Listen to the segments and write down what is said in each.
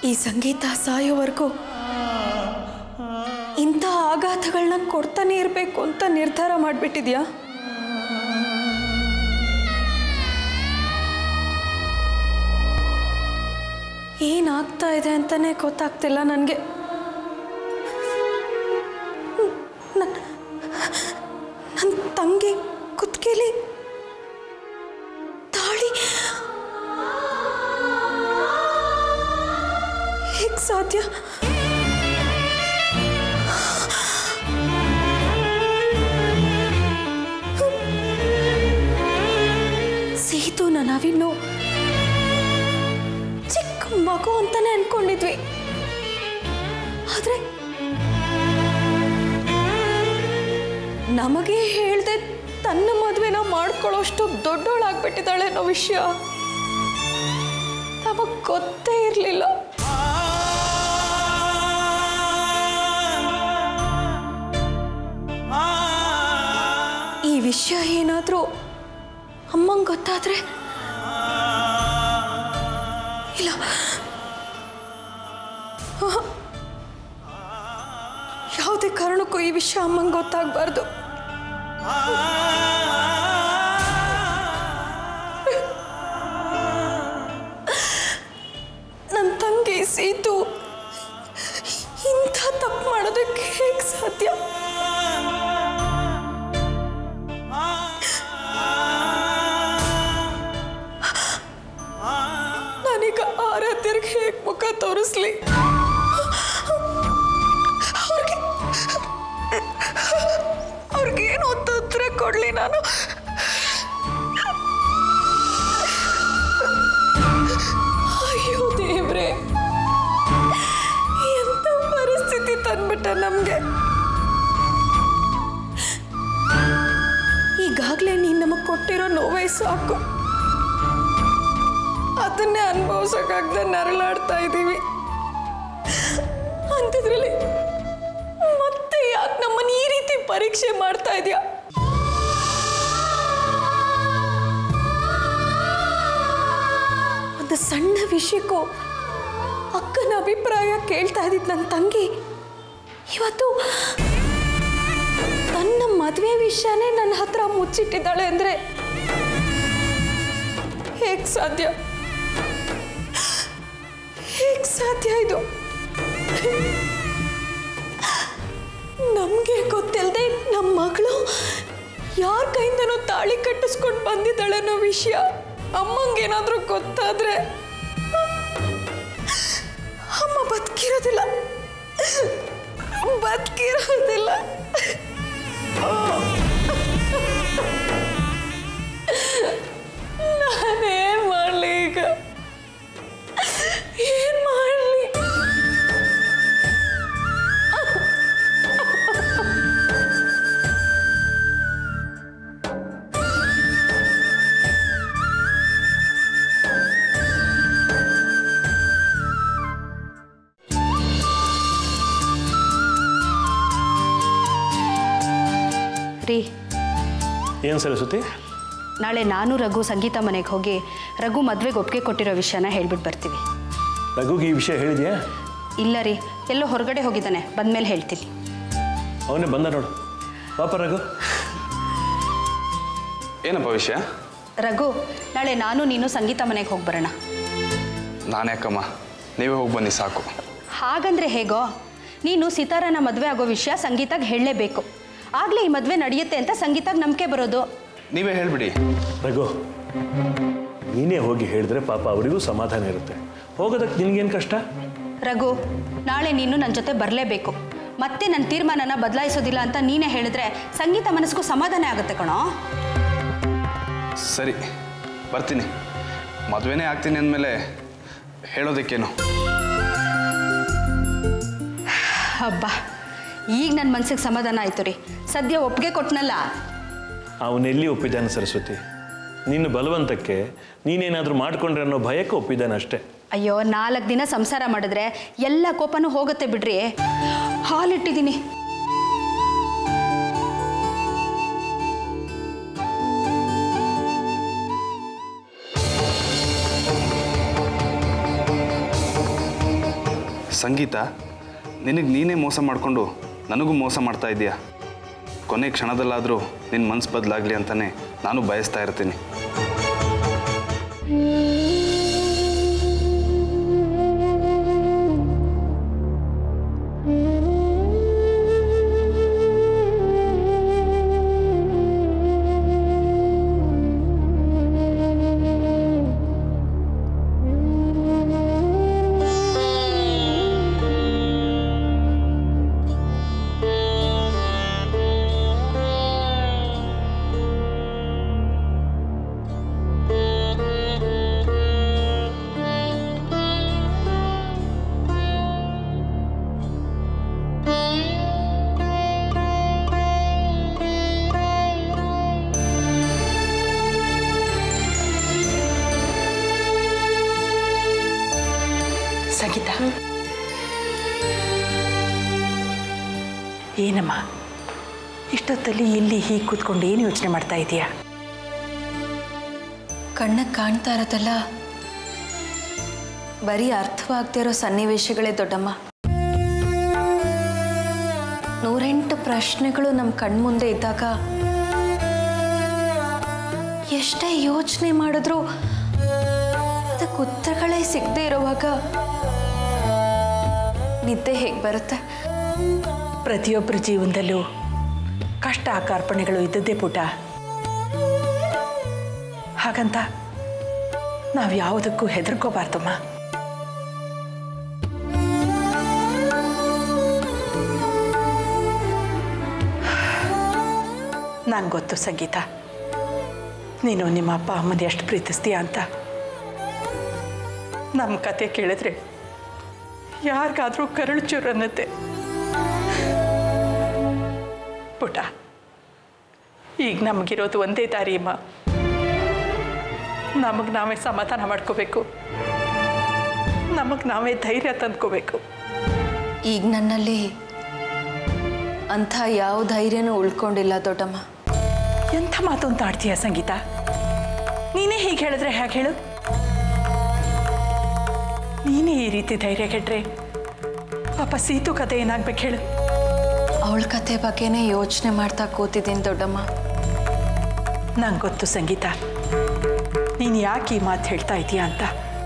ಈ ಸಂಗೀತ ಸಾಯೋವರೆಗೂ ಇಂಥ ಆಘಾತಗಳನ್ನ ಕೊಡ್ತಾನೆ ಇರಬೇಕು ಅಂತ ನಿರ್ಧಾರ ಮಾಡಿಬಿಟ್ಟಿದ್ಯಾ ಏನಾಗ್ತಾ ಇದೆ ಅಂತಾನೆ ಗೊತ್ತಾಗ್ತಿಲ್ಲ ನನಗೆ ನನ್ನ ತಂಗಿ ಕುತ್ಕೆಲಿ ತಾಳಿ ಹೇಗೆ ಸಾಧ್ಯ ಸೀತುನ ನಾವಿನ್ನು ಚಿಕ್ಕ ಮಗು ಅಂತಾನೆ ಅನ್ಕೊಂಡಿದ್ವಿ ಆದ್ರೆ ನಮಗೆ ಹೇಳ್ದೆ ತನ್ನ ಮದುವೆನ ಮಾಡ್ಕೊಳ್ಳೋಷ್ಟು ದೊಡ್ಡೋಳಾಗ್ಬಿಟ್ಟಿದ್ದಾಳೆ ಅನ್ನೋ ವಿಷಯ ನಮಗ್ ಗೊತ್ತೇ ಇರಲಿಲ್ಲ ಈ ವಿಷಯ ಏನಾದರೂ ಅಮ್ಮಂಗೆ ಗೊತ್ತಾದ್ರೆ ಇಲ್ಲ ಆಹಾ. ಯಾವುದೇ ಕಾರಣಕ್ಕೂ ಈ ವಿಷಯ ಅಮ್ಮಂಗೆ ಗೊತ್ತಾಗಬಾರ್ದು ನನ್ನ ತಂಗಿ ಸೀತು ಇಂಥ ತಪ್ಪು ಮಾಡೋದಕ್ಕೆ ಹೇಗೆ ಸಾಧ್ಯ ನಾನೀಗ ಆರಾಧ್ಯರಿಗೆ ಹೇಗೆ ಮುಖ ತೋರಿಸ್ಲಿ ಅವ್ರಿಗೆ ಅವ್ರಿಗೇನು ಅಂತ ಉತ್ತರ ಕೊಡ್ಲಿ ನಾನು ಅಯ್ಯೋ ದೇವ್ರೆ ಎಂತ ಪರಿಸ್ಥಿತಿ ತಂದ್ಬಿಟ್ಟ ನಮ್ಗೆ ಈಗಾಗಲೇ ನೀನು ನಮಗೆ ಕೊಟ್ಟಿರೋ ನೋವೇ ಸಾಕು ಅದನ್ನೇ ಅನುಭವಿಸೋಕ್ಕಾಗ್ದೆ ನರಳಾಡ್ತಾ ಇದ್ದೀವಿ ಅಂತಿದ್ರಲ್ಲಿ ಮತ್ತೆ ಯಾಕೆ ನಮ್ಮನ್ನ ಈ ರೀತಿ ಪರೀಕ್ಷೆ ಮಾಡ್ತಾ ಇದೆಯಾ ಒಂದು ಸಣ್ಣ ವಿಷಯಕ್ಕೂ ಅಕ್ಕನ ಅಭಿಪ್ರಾಯ ಕೇಳ್ತಾ ಇದ್ದಿದ್ದು ನನ್ನ ತಂಗಿ ಇವತ್ತು ತನ್ನ ಮದುವೆ ವಿಷಯನೇ ನನ್ನ ಹತ್ರ ಮುಚ್ಚಿಟ್ಟಿದ್ದಾಳೆ ಅಂದರೆ ಹೇಗೆ ಸಾಧ್ಯ ಹೇಗೆ ಸಾಧ್ಯ ಇದು ನಮಗೆ ಗೊತ್ತಿಲ್ಲದೆ ನಮ್ಮ ಮಗಳು ಯಾರ ಕೈಯಿಂದನೋ ತಾಳಿ ಕಟ್ಟಿಸ್ಕೊಂಡು ಬಂದಿದ್ದಾಳೆ ಅನ್ನೋ ವಿಷಯ ಅಮ್ಮಂಗೇನಾದ್ರೂ ಗೊತ್ತಾದ್ರೆ ಅಮ್ಮ ಬದುಕಿರೋದಿಲ್ಲ ಬದುಕಿರೋದಿಲ್ಲ ನಾನೇನ್ ಮಾಡಲಿ ಈಗ ಏನ್ ಮಾಡಲಿ ರೀ ಏನು ಸರಸ್ವತಿ ನಾಳೆ ನಾನು ರಘು ಸಂಗೀತ ಮನೆಗೆ ಹೋಗಿ ರಘು ಮದುವೆಗೆ ಒಪ್ಪಿಗೆ ಕೊಟ್ಟಿರೋ ವಿಷಯನ ಹೇಳ್ಬಿಟ್ಟು ಬರ್ತೀವಿ ರಘುಗೆ ಈ ವಿಷಯ ಹೇಳಿದ್ಯಾ ಇಲ್ಲ ರೀ ಎಲ್ಲೋ ಹೊರಗಡೆ ಹೋಗಿದ್ದಾನೆ ಬಂದಮೇಲೆ ಹೇಳ್ತೀನಿ ಅವನೇ ಬಂದ ನೋಡು ಪಾಪ ರಘು ಏನಪ್ಪ ವಿಷಯ ರಘು ನಾಳೆ ನಾನು ನೀನು ಸಂಗೀತ ಮನೆಗೆ ಹೋಗಿ ಬರೋಣ ನಾನು ಯಾಕಮ್ಮ ನೀವೇ ಹೋಗಿ ಬನ್ನಿ ಸಾಕು ಹಾಗಂದ್ರೆ ಹೇಗೋ ನೀನು ಸಿತಾರನ ಮದುವೆ ಆಗೋ ವಿಷಯ ಸಂಗೀತಾಗ ಹೇಳಲೇಬೇಕು ಆಗಲೇ ಈ ಮದುವೆ ನಡೆಯುತ್ತೆ ಅಂತ ಸಂಗೀತಾಗ ನಂಬಿಕೆ ಬರೋದು ನೀವೇ ಹೇಳ್ಬಿಡಿ ರಘು ನೀನೇ ಹೋಗಿ ಹೇಳಿದ್ರೆ ಪಾಪ ಅವರಿಗೂ ಸಮಾಧಾನ ಇರುತ್ತೆ ಹೋಗೋದಕ್ಕೆ ನಿನಗೇನು ಕಷ್ಟ ರಘು ನಾಳೆ ನೀನು ನನ್ನ ಜೊತೆ ಬರಲೇಬೇಕು ಮತ್ತೆ ನನ್ನ ತೀರ್ಮಾನನ ಬದಲಾಯಿಸೋದಿಲ್ಲ ಅಂತ ನೀನೇ ಹೇಳಿದ್ರೆ ಸಂಗೀತ ಮನಸ್ಸಿಗೂ ಸಮಾಧಾನ ಆಗುತ್ತೆ ಕಣೋ ಸರಿ ಬರ್ತೀನಿ ಮದುವೆನೇ ಆಗ್ತೀನಿ ಅಂದಮೇಲೆ ಹೇಳೋದಕ್ಕೇನು ಹಬ್ಬ ಈಗ ನನ್ನ ಮನ್ಸಿಗೆ ಸಮಾಧಾನ ಆಯ್ತು ರೀ ಸದ್ಯ ಒಪ್ಪಿಗೆ ಕೊಟ್ನಲ್ಲ ಅವನೆಲ್ಲಿ ಒಪ್ಪಿದ್ದಾನೆ ಸರಸ್ವತಿ ನಿನ್ನ ಬಲವಂತಕ್ಕೆ ನೀನೇನಾದರೂ ಮಾಡ್ಕೊಂಡ್ರೆ ಅನ್ನೋ ಭಯಕ್ಕೆ ಒಪ್ಪಿದ್ದಾನೆ ಅಷ್ಟೇ ಅಯ್ಯೋ ನಾಲ್ಕು ದಿನ ಸಂಸಾರ ಮಾಡಿದ್ರೆ ಎಲ್ಲ ಕೋಪನೂ ಹೋಗುತ್ತೆ ಬಿಡ್ರಿ ಹಾಲಿಟ್ಟಿದ್ದೀನಿ ಸಂಗೀತ ನಿನಗೆ ನೀನೇ ಮೋಸ ಮಾಡಿಕೊಂಡು ನನಗೂ ಮೋಸ ಮಾಡ್ತಾ ಇದೀಯಾ ಕೊನೆ ಕ್ಷಣದಲ್ಲಾದರೂ ನಿನ್ನ ಮನಸ್ಸು ಬದಲಾಗಲಿ ಅಂತಲೇ ನಾನು ಬಯಸ್ತಾ ಇರ್ತೀನಿ ಸಂಗೀತ ಏನಮ್ಮ ಇಷ್ಟೊತ್ತಲ್ಲಿ ಇಲ್ಲಿ ಹೀಗೆ ಕೂತ್ಕೊಂಡು ಏನು ಯೋಚನೆ ಮಾಡ್ತಾ ಇದೀಯಾ ಕಣ್ಣಕ್ಕೆ ಕಾಣ್ತಾ ಇರೋದಲ್ಲ ಬರೀ ಅರ್ಥವಾಗದೇ ಇರೋ ಸನ್ನಿವೇಶಗಳೇ ದೊಡ್ಡಮ್ಮ ನೂರೆಂಟು ಪ್ರಶ್ನೆಗಳು ನಮ್ಮ ಕಣ್ಮುಂದೆ ಇದ್ದಾಗ ಎಷ್ಟೇ ಯೋಚನೆ ಮಾಡಿದ್ರೂ ಅದಕ್ಕೆ ಉತ್ತರಗಳೇ ಸಿಗದೆ ಇರುವಾಗ ನಿದ್ದೆ ಹೇಗೆ ಬರುತ್ತೆ ಪ್ರತಿಯೊಬ್ಬರ ಜೀವನದಲ್ಲೂ ಕಷ್ಟ ಕಾರ್ಪಣೆಗಳು ಇದ್ದದ್ದೇ ಪುಟ ಹಾಗಂತ ನಾವು ಯಾವುದಕ್ಕೂ ಹೆದರ್ಕೋಬಾರ್ದಮ್ಮ ನಂಗೆ ಗೊತ್ತು ಸಂಗೀತ ನೀನು ನಿಮ್ಮ ಅಪ್ಪ ಅಮ್ಮನ ಎಷ್ಟು ಪ್ರೀತಿಸ್ತೀಯ ಅಂತ ನಮ್ಮ ಕತೆ ಕೇಳಿದ್ರೆ ಯಾರಿಗಾದ್ರೂ ಕರಳು ಚೂರು ಅನ್ನತ್ತೆ ಪುಟ ಈಗ ನಮಗಿರೋದು ಒಂದೇ ದಾರಿ ಅಮ್ಮ ನಮಗೆ ನಾವೇ ಸಮಾಧಾನ ಮಾಡ್ಕೋಬೇಕು ನಮಗೆ ನಾವೇ ಧೈರ್ಯ ತಂದ್ಕೋಬೇಕು ಈಗ ನನ್ನಲ್ಲಿ ಅಂಥ ಯಾವ ಧೈರ್ಯನೂ ಉಳ್ಕೊಂಡಿಲ್ಲ ದೊಡ್ಡಮ್ಮ ಎಂಥ ಮಾತು ಅಂತ ಆಡ್ತೀಯ ಸಂಗೀತ ನೀನೇ ಹೀಗೆ ಹೇಳಿದ್ರೆ ಹೇಗೆ ಹೇಳು ನೀನೇ ಈ ರೀತಿ ಧೈರ್ಯ ಕೆಟ್ರೆ ಪಾಪ ಸೀತು ಕತೆ ಏನಾಗ್ಬೇಕು ಹೇಳು ಅವಳ ಕತೆ ಬಗ್ಗೆನೇ ಯೋಚನೆ ಮಾಡ್ತಾ ಕೂತಿದ್ದೀನಿ ದೊಡ್ಡಮ್ಮ ನಂಗೆ ಗೊತ್ತು ಸಂಗೀತ ನೀನು ಯಾಕೆ ಈ ಮಾತು ಹೇಳ್ತಾ ಇದೀಯ ಅಂತ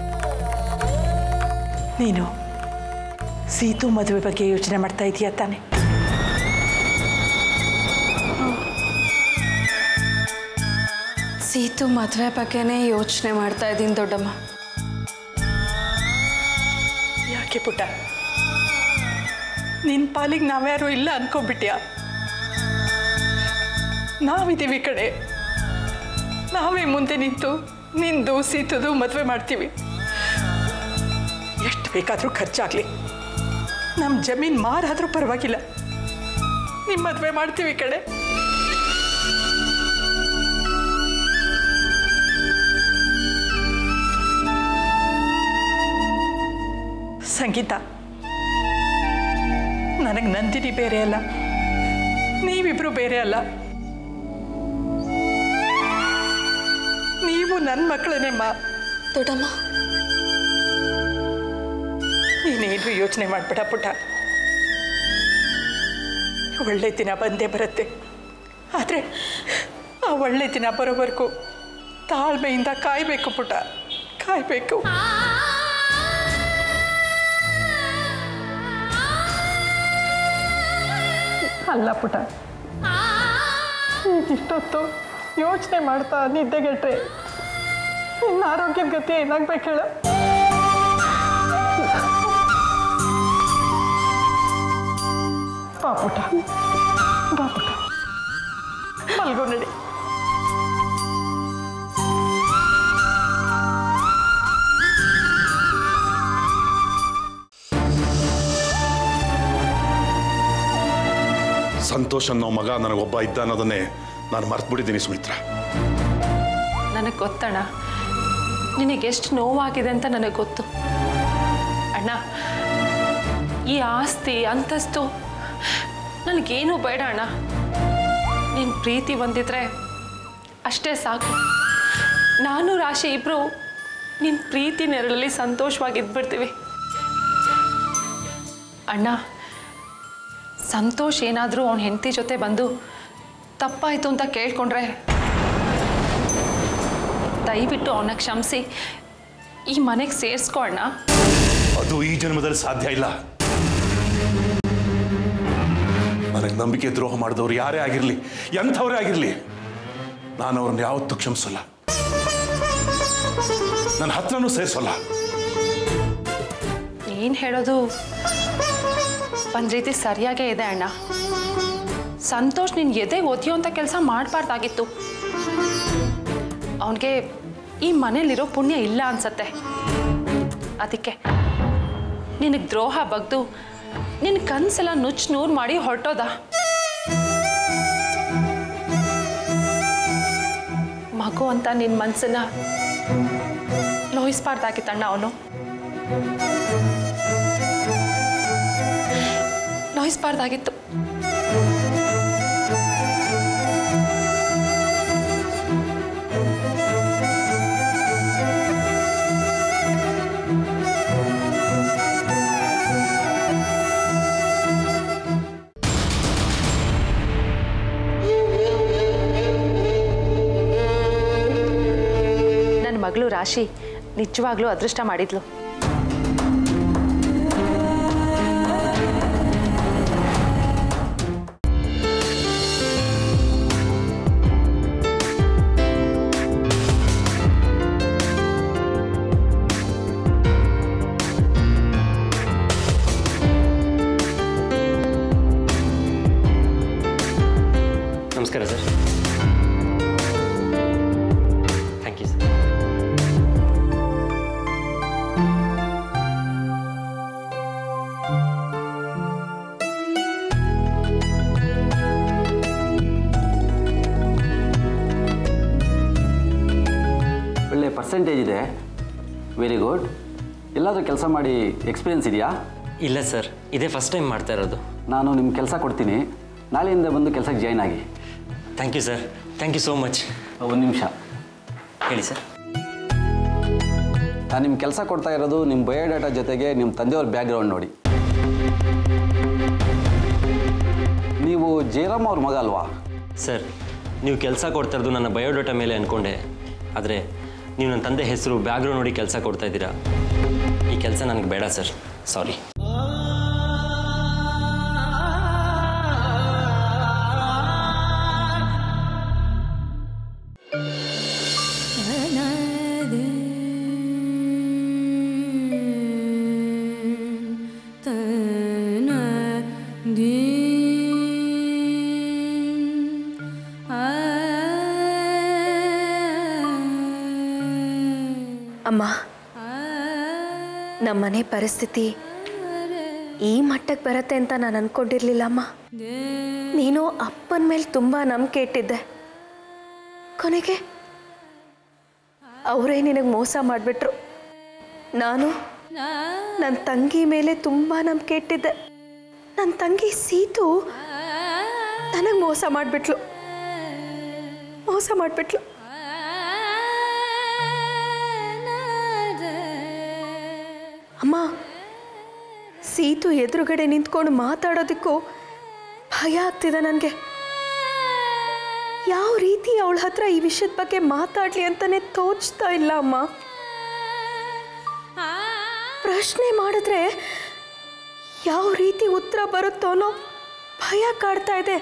ನೀನು ಸೀತು ಮದುವೆ ಬಗ್ಗೆ ಯೋಚನೆ ಮಾಡ್ತಾ ಇದೀಯ ತಾನೆ ಸೀತು ಮದುವೆ ಬಗ್ಗೆನೇ ಯೋಚನೆ ಮಾಡ್ತಾ ಇದ್ದೀನಿ ದೊಡ್ಡಮ್ಮ ಯಾಕೆ ಪುಟ್ಟ ನಿನ್ನ ಪಾಲಿಗೆ ನಾವ್ಯಾರು ಇಲ್ಲ ಅನ್ಕೊಂಡ್ಬಿಟ್ಯಾ ನಾವಿದ್ದೀವಿ ಕಡೆ ನಾವೇ ಮುಂದೆ ನಿಂತು ನಿಂದು ಸೀತದು ಮದುವೆ ಮಾಡ್ತೀವಿ ಎಷ್ಟು ಬೇಕಾದರೂ ಖರ್ಚಾಗಲಿ ನಮ್ಮ ಜಮೀನು ಮಾರಾದರೂ ಪರವಾಗಿಲ್ಲ ನಿಮ್ಮ ಮದುವೆ ಮಾಡ್ತೀವಿ ಕಡೆ ಸಂಗೀತ ನನಗೆ ನಂದಿನಿ ಬೇರೆ ಅಲ್ಲ ನೀವಿಬ್ರು ಬೇರೆ ಅಲ್ಲ ನೀವು ನನ್ನ ಮಕ್ಕಳನ್ನೇಮ್ಮ ದೊಡ್ಡಮ್ಮ ನೀನೇನು ಯೋಚನೆ ಮಾಡಬೇಡ ಪುಟ್ಟ ಒಳ್ಳೆ ದಿನ ಬಂದೇ ಬರುತ್ತೆ ಆದರೆ ಆ ಒಳ್ಳೆ ದಿನ ಬರೋವರೆಗೂ ತಾಳ್ಮೆಯಿಂದ ಕಾಯಬೇಕು ಪುಟ್ಟ ಕಾಯಬೇಕು ಅಲ್ಲ ಪುಟ ಇಷ್ಟೊತ್ತು ಯೋಚನೆ ಮಾಡ್ತಾ ನಿದ್ದೆಗೆಟ್ರೆ ನಿನ್ನ ಆರೋಗ್ಯದ ಗತಿ ಏನಾಗ್ಬೇಕು ಹೇಳು ಬಾ ಪುಟ ಬಾ ಪುಟ ಮಲ್ಗೋ ನಡಿ ಸಂತೋಷ್ ಅನ್ನೋ ಮಗ ನನಗೊಬ್ಬ ಇದ್ದ ಅನ್ನೋದನ್ನೇ ನಾನು ಮರ್ತ್ಬಿಟ್ಟಿದ್ದೀನಿ ಸುಮಿತ್ರ ನನಗೆ ಗೊತ್ತಣ್ಣ ನಿನಗೆಷ್ಟು ನೋವಾಗಿದೆ ಅಂತ ನನಗೆ ಗೊತ್ತು ಅಣ್ಣ ಈ ಆಸ್ತಿ ಅಂತಸ್ತು ನನಗೇನು ಬೇಡ ಅಣ್ಣ ನಿನ್ನ ಪ್ರೀತಿ ಬಂದಿದ್ರೆ ಅಷ್ಟೇ ಸಾಕು ನಾನು ರಾಶಿ ಇಬ್ಬರು ನಿನ್ನ ಪ್ರೀತಿ ನೆರಳಲ್ಲಿ ಸಂತೋಷವಾಗಿ ಇದ್ಬಿಡ್ತೀವಿ ಅಣ್ಣ ಸಂತೋಷ್ ಏನಾದರೂ ಅವನ ಹೆಂಡತಿ ಜೊತೆ ಬಂದು ತಪ್ಪಾಯಿತು ಅಂತ ಕೇಳ್ಕೊಂಡ್ರೆ ದಯವಿಟ್ಟು ಅವನ ಕ್ಷಮಿಸಿ ಈ ಮನೆಗೆ ಸೇರಿಸ್ಕೊ ಅಣ್ಣ ಅದು ಈ ಜನ್ಮದಲ್ಲಿ ಸಾಧ್ಯ ಇಲ್ಲ ನನಗೆ ನಂಬಿಕೆ ದ್ರೋಹ ಮಾಡಿದವ್ರು ಯಾರೇ ಆಗಿರಲಿ ಎಂಥವರೇ ಆಗಿರಲಿ ನಾನು ಅವ್ರನ್ನ ಯಾವತ್ತೂ ಕ್ಷಮಿಸಲ್ಲ ನನ್ನ ಹತ್ರನೂ ಸೇರಿಸಲ್ಲ ಏನು ಹೇಳೋದು ಒಂದು ರೀತಿ ಸರಿಯಾಗೇ ಇದೆ ಅಣ್ಣ ಸಂತೋಷ್ ನಿನ್ ಎದೆ ಒದಿಯೋಂಥ ಕೆಲಸ ಮಾಡಬಾರ್ದಾಗಿತ್ತು ಅವನಿಗೆ ಈ ಮನೇಲಿರೋ ಪುಣ್ಯ ಇಲ್ಲ ಅನ್ಸತ್ತೆ ಅದಕ್ಕೆ ನಿನಗೆ ದ್ರೋಹ ಬಗ್ದು ನಿನ್ನ ಕನ್ಸೆಲ್ಲ ನುಚ್ಚು ನೂರು ಮಾಡಿ ಹೊರಟೋದ ಮಗು ಅಂತ ನಿನ್ನ ಮನಸ್ಸನ್ನ ನೋಯಿಸ್ಬಾರ್ದಾಗಿತ್ತಣ್ಣ ಅವನು ನೋಯಿಸ್ಬಾರ್ದಾಗಿತ್ತು ನನ್ನ ಮಗಳು ರಾಶಿ ನಿಜವಾಗ್ಲೂ ಅದೃಷ್ಟ ಮಾಡಿದ್ಲು ನಮಸ್ಕಾರ ಸರ್ ಥ್ಯಾಂಕ್ ಯು ಸರ್ ಒಳ್ಳೆ ಪರ್ಸೆಂಟೇಜ್ ಇದೆ ವೆರಿ ಗುಡ್ ಎಲ್ಲಾದರೂ ಕೆಲಸ ಮಾಡಿ ಎಕ್ಸ್ಪೀರಿಯನ್ಸ್ ಇದೆಯಾ ಇಲ್ಲ ಸರ್ ಇದೇ ಫಸ್ಟ್ ಟೈಮ್ ಮಾಡ್ತಾ ಇರೋದು ನಾನು ನಿಮ್ಮ ಕೆಲಸ ಕೊಡ್ತೀನಿ ನಾಳೆಯಿಂದ ಬಂದು ಕೆಲಸಕ್ಕೆ ಜಾಯ್ನ್ ಆಗಿ thank you sir thank you so much ಒಂದು ನಿಮಿಷ ಹೇಳಿ ಸರ್ ನಾನು ನಿಮ್ಮ ಕೆಲಸ ಕೊಡ್ತಾ ಇರೋದು ನಿಮ್ಮ ಬಯೋಡಾಟಾ ಜೊತೆಗೆ ನಿಮ್ಮ ತಂದೆಯವ್ರ ಬ್ಯಾಕ್ಗ್ರೌಂಡ್ ನೋಡಿ ನೀವು ಜಯರಾಮ್ ಅವ್ರ ಮಗ ಅಲ್ವಾ ಸರ್ ನೀವು ಕೆಲಸ ಕೊಡ್ತಾ ಇರೋದು ನನ್ನ ಬಯೋಡಾಟಾ ಮೇಲೆ ಅಂದ್ಕೊಂಡೆ ಆದರೆ ನೀವು ನನ್ನ ತಂದೆ ಹೆಸರು ಬ್ಯಾಗ್ರೌಂಡ್ ನೋಡಿ ಕೆಲಸ ಕೊಡ್ತಾ ಇದ್ದೀರಾ ಈ ಕೆಲಸ ನನಗೆ ಬೇಡ ಸರ್ ಸಾರಿ ಅಮ್ಮ ನಮ್ಮನೆ ಪರಿಸ್ಥಿತಿ ಈ ಮಟ್ಟಕ್ಕೆ ಬರುತ್ತೆ ಅಂತ ನಾನು ಅನ್ಕೊಂಡಿರ್ಲಿಲ್ಲ ಅಮ್ಮ ನೀನು ಅಪ್ಪನ ಮೇಲೆ ತುಂಬ ನಂಬಿಕೆ ಇಟ್ಟಿದ್ದೆ ಕೊನೆಗೆ ಅವರೇ ನಿನಗೆ ಮೋಸ ಮಾಡಿಬಿಟ್ರು ನಾನು ನನ್ನ ತಂಗಿ ಮೇಲೆ ತುಂಬ ನಂಬಿಕೆ ಇಟ್ಟಿದ್ದೆ ನನ್ನ ತಂಗಿ ಸೀತು ನನಗೆ ಮೋಸ ಮಾಡಿಬಿಟ್ಲು ಮೋಸ ಮಾಡಿಬಿಟ್ಲು ಅಮ್ಮ ಸೀತು ಎದುರುಗಡೆ ನಿಂತ್ಕೊಂಡು ಮಾತಾಡೋದಕ್ಕೂ ಭಯ ಆಗ್ತಿದೆ ನನಗೆ ಯಾವ ರೀತಿ ಅವಳ ಹತ್ರ ಈ ವಿಷಯದ ಬಗ್ಗೆ ಮಾತಾಡ್ಲಿ ಅಂತಾನೆ ತೋಚ್ತಾ ಇಲ್ಲ ಅಮ್ಮ ಪ್ರಶ್ನೆ ಮಾಡಿದ್ರೆ ಯಾವ ರೀತಿ ಉತ್ತರ ಬರುತ್ತೋ ಅನ್ನೋ ಭಯ ಕಾಡ್ತಾ ಇದೆ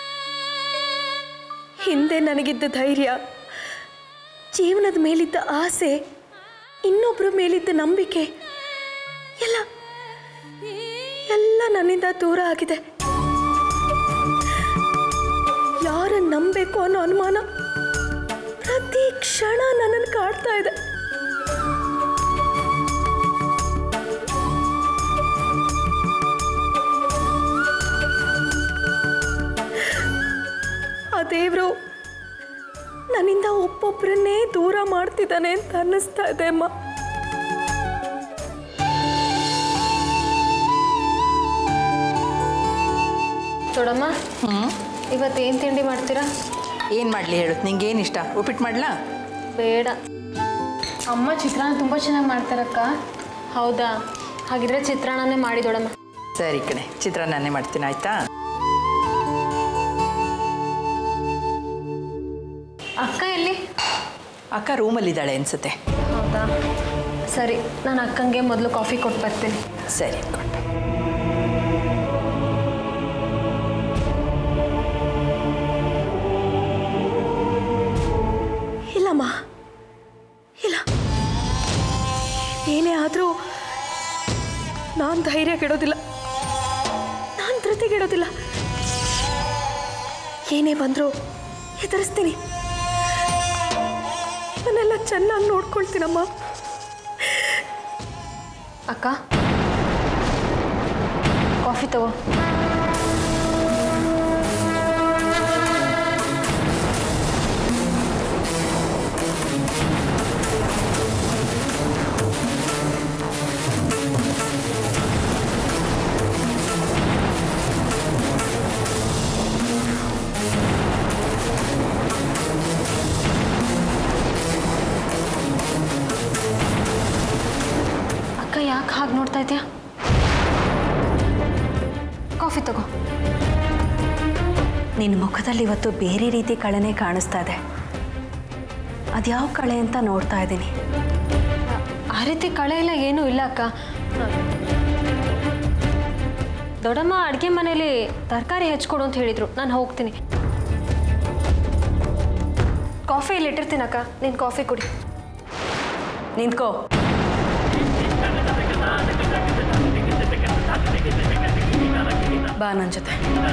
ಹಿಂದೆ ನನಗಿದ್ದ ಧೈರ್ಯ ಜೀವನದ ಮೇಲಿದ್ದ ಆಸೆ ಇನ್ನೊಬ್ಬರ ಮೇಲಿದ್ದ ನಂಬಿಕೆ ಎಲ್ಲ ಎಲ್ಲ ನನ್ನಿಂದ ದೂರ ಆಗಿದೆ ಯಾರನ್ನ ನಂಬೇಕು ಅನ್ನೋ ಅನುಮಾನ ಪ್ರತಿ ಕ್ಷಣ ನನ್ನನ್ನು ಕಾಡ್ತಾ ಇದೆ ಆ ದೇವರು ನನ್ನಿಂದ ಒಬ್ಬೊಬ್ಬರನ್ನೇ ದೂರ ಮಾಡ್ತಿದ್ದಾನೆ ಅಂತ ಅನ್ನಿಸ್ತಾ ಇದೆ ಅಮ್ಮ ದೊಡಮ್ಮ ಇವತ್ತೇನು ತಿಂಡಿ ಮಾಡ್ತೀರಾ ಏನು ಮಾಡಲಿ ಹೇಳು ನಿಂಗೇನು ಇಷ್ಟ ಉಪ್ಪಿಟ್ಟು ಮಾಡ್ಲಾ ಬೇಡ ಅಮ್ಮ ಚಿತ್ರಾನ್ನ ತುಂಬ ಚೆನ್ನಾಗಿ ಮಾಡ್ತಾರಕ್ಕ ಹೌದಾ ಹಾಗಿದ್ರೆ ಚಿತ್ರಾನ್ನನೇ ಮಾಡಿ ದೊಡಮ್ಮ ಸರಿ ಕಣೆ ಚಿತ್ರಾನ್ನನೇ ಮಾಡ್ತೀನಿ ಆಯ್ತಾ ಅಕ್ಕ ಎಲ್ಲಿ ಅಕ್ಕ ರೂಮಲ್ಲಿದ್ದಾಳೆ ಅನ್ಸುತ್ತೆ ಹೌದಾ ಸರಿ ನಾನು ಅಕ್ಕಂಗೆ ಮೊದಲು ಕಾಫಿ ಕೊಟ್ಟು ಬರ್ತೀನಿ ಸರಿ ಇಲ್ಲಮ್ಮ ಇಲ್ಲ ಏನೇ ಆದರೂ ನಾನು ಧೈರ್ಯ ಕೆಡೋದಿಲ್ಲ ನಾನು ಧೃತಿಗೆಡೋದಿಲ್ಲ ಏನೇ ಬಂದರೂ ಎದುರಿಸ್ತೀನಿ ಇವನ್ನೆಲ್ಲ ಚೆನ್ನಾಗಿ ನೋಡ್ಕೊಳ್ತೀನಮ್ಮ ಅಕ್ಕ ಕಾಫಿ ತಗೋ ಅಕ್ಕ ಯಾಕೆ ಹಾಗೆ ನೋಡ್ತಾ ಇದೆಯಾ ಕಾಫಿ ತಗೋ ನಿನ್ನ ಮುಖದಲ್ಲಿ ಇವತ್ತು ಬೇರೆ ರೀತಿ ಕಳೆನೇ ಕಾಣಿಸ್ತಾ ಇದೆ ಅದ್ಯಾವ ಕಳೆ ಅಂತ ನೋಡ್ತಾ ಇದ್ದೀನಿ ಆ ರೀತಿ ಕಳೆ ಎಲ್ಲ ಏನೂ ಇಲ್ಲ ಅಕ್ಕ ದೊಡ್ಡಮ್ಮ ಅಡುಗೆ ಮನೇಲಿ ತರಕಾರಿ ಹೆಚ್ಕೊಡು ಅಂತ ಹೇಳಿದರು ನಾನು ಹೋಗ್ತೀನಿ ಕಾಫಿ ಇಲ್ಲಿ ಇಟ್ಟಿರ್ತೀನಿ ಅಕ್ಕ ನೀನು ಕಾಫಿ ಕುಡಿ ನಿಂತ್ಕೋ ಬಾ ನನ್ನ ಜೊತೆ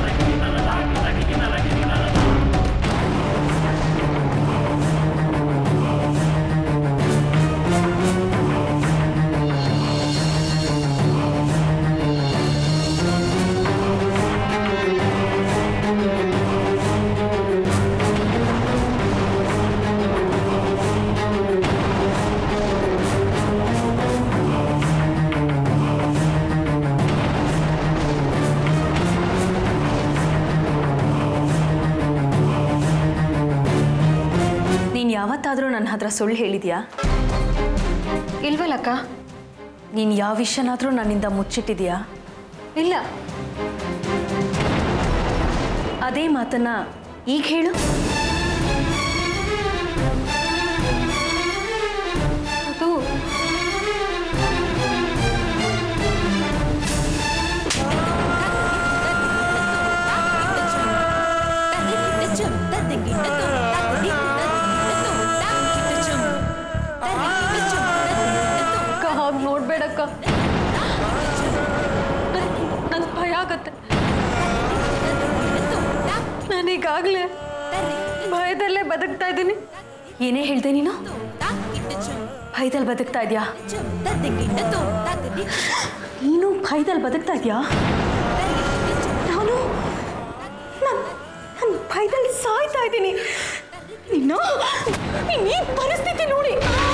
ನೀನು ಯಾವತ್ತಾದರೂ ನನ್ನ ಹತ್ರ ಸುಳ್ಳು ಹೇಳಿದ್ಯಾ ಇಲ್ವಲ್ಲಕ್ಕ ನೀನು ಯಾವ ವಿಷಯನಾದರೂ ನನ್ನಿಂದ ಮುಚ್ಚಿಟ್ಟಿದ್ಯಾ ಇಲ್ಲ ಅದೇ ಮಾತನ್ನ ಈಗ ಹೇಳು ಅದು ಅಕ್ಕ ಹಾಗೆ ನೋಡ್ಬೇಡಕ್ಕ ನನ್ ಭಯ ಆಗತ್ತೆ ನಾನೀಗಾಗಲೇ ಭಯದಲ್ಲೇ ಬದುಕ್ತಾ ಇದ್ದೀನಿ ಏನೇ ಹೇಳ್ದೆ ನೀನು ಭಯದಲ್ಲಿ ಬದುಕ್ತಾ ಇದೆಯಾ ನೀನು ಭಯದಲ್ಲಿ ಬದುಕ್ತಾ ಇದೆಯಾ ನಾನು ನಾನು ಭಯದಲ್ಲಿ ಸಾಯ್ತಾ ಇದ್ದೀನಿ ನಿನ್ನ ನೀನ್ ಈ ಪರಿಸ್ಥಿತಿ ನೋಡಿ